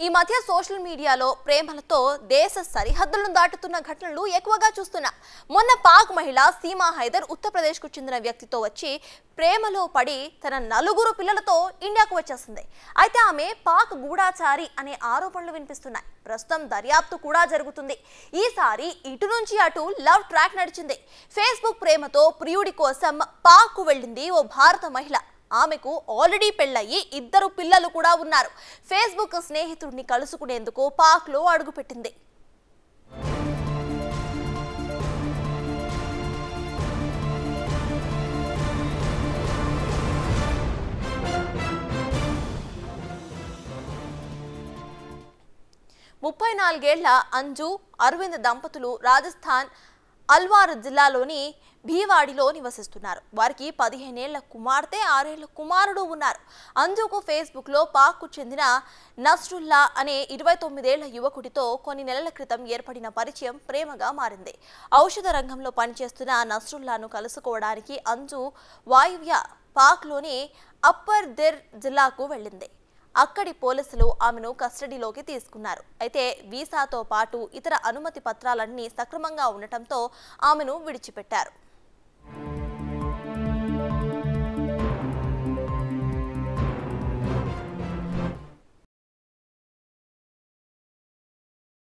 ఈ మధ్య సోషల్ మీడియాలో ప్రేమలతో దేశ సరిహద్దులను దాటుతున్న ఘటనలు ఎక్కువగా చూస్తున్నాం మొన్న పాక్ మహిళ సీమా హైదర్ ఉత్తరప్రదేశ్కు చెందిన వ్యక్తితో వచ్చి ప్రేమలో పడి తన నలుగురు పిల్లలతో ఇండియాకు వచ్చేసింది అయితే ఆమె పాక్ గూఢాచారి అనే ఆరోపణలు వినిపిస్తున్నాయి ప్రస్తుతం దర్యాప్తు కూడా జరుగుతుంది ఈసారి ఇటు నుంచి అటు లవ్ ట్రాక్ నడిచింది ఫేస్బుక్ ప్రేమతో ప్రియుడి కోసం పాక్కు వెళ్ళింది ఓ భారత మహిళ ఆమెకు ఆల్రెడీ పెళ్ళయి ఇద్దరు పిల్లలు కూడా ఉన్నారు ఫేస్బుక్ స్నేహితుడిని కలుసుకునేందుకు పాక్లో అడుగుపెట్టింది ముప్పై నాలుగేళ్ల అంజు అరవింద్ దంపతులు రాజస్థాన్ అల్వార్ జిల్లాలోని భీవాడిలో నివసిస్తున్నారు వారికి పదిహేనేళ్ల కుమార్తె ఆరేళ్ల కుమారుడు ఉన్నారు అంజుకు ఫేస్బుక్లో పాక్కు చెందిన నస్రుల్లా అనే ఇరవై తొమ్మిదేళ్ల యువకుడితో కొన్ని నెలల క్రితం ఏర్పడిన పరిచయం ప్రేమగా మారింది ఔషధ రంగంలో పనిచేస్తున్న నస్రుల్లాను కలుసుకోవడానికి అంజు వాయువ్య పాక్లోని అప్పర్ దెర్ జిల్లాకు వెళ్ళింది అక్కడి పోలీసులు ఆమెను కస్టడీలోకి తీసుకున్నారు అయితే వీసాతో పాటు ఇతర అనుమతి పత్రాలన్నీ సక్రమంగా ఉండటంతో ఆమెను విడిచిపెట్టారు